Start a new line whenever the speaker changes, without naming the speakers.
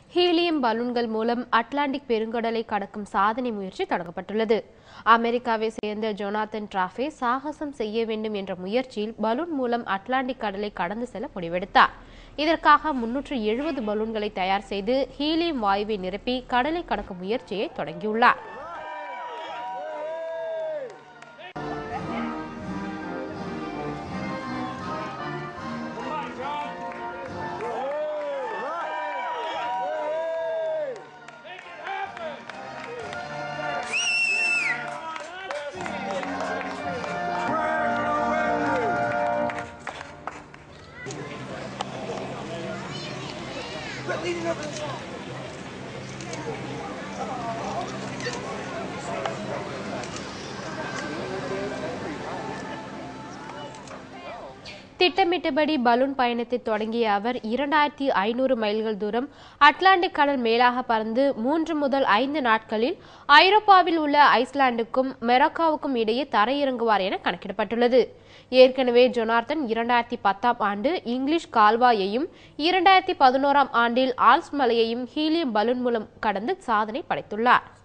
helium பலூன்கள் மூலம் Atlantic பெருங்கடலை கடக்கும் சாதனை முயற்சி தொடங்கப்பட்டுள்ளது அமெரிக்காவை சேர்ந்த ஜொனாதன் டிராஃபே சாகசம் செய்ய வேண்டும் என்ற முயற்சியில் பலூன் மூலம் அட்லாண்டிக் கடலை கடந்து செல்ல முடிவெடுத்தார் இதற்காக முன்னூற்று எழுபது பலூன்களை தயார் செய்து ஹீலியம் வாயுவை நிரப்பி கடலை கடக்கும் முயற்சியை தொடங்கியுள்ளார் திட்டமிட்டபடி பலூன் பயணத்தை தொடங்கிய அவர் இரண்டாயிரத்தி ஐநூறு மைல்கள் தூரம் அட்லாண்டிக் கடல் மேலாக பறந்து மூன்று முதல் ஐந்து நாட்களில் ஐரோப்பாவில் உள்ள ஐஸ்லாந்துக்கும் மெரோக்காவுக்கும் இடையே தரையிறங்குவார் என கணக்கிடப்பட்டுள்ளது ஏற்கனவே ஜொனார்தன் இரண்டாயிரத்தி பத்தாம் ஆண்டு இங்கிலீஷ் கால்வாயையும் இரண்டாயிரத்தி பதினோராம் ஆண்டில் ஆல்ஸ் மலையையும் ஹீலியம் பலூன் மூலம் கடந்து சாதனை படைத்துள்ளார்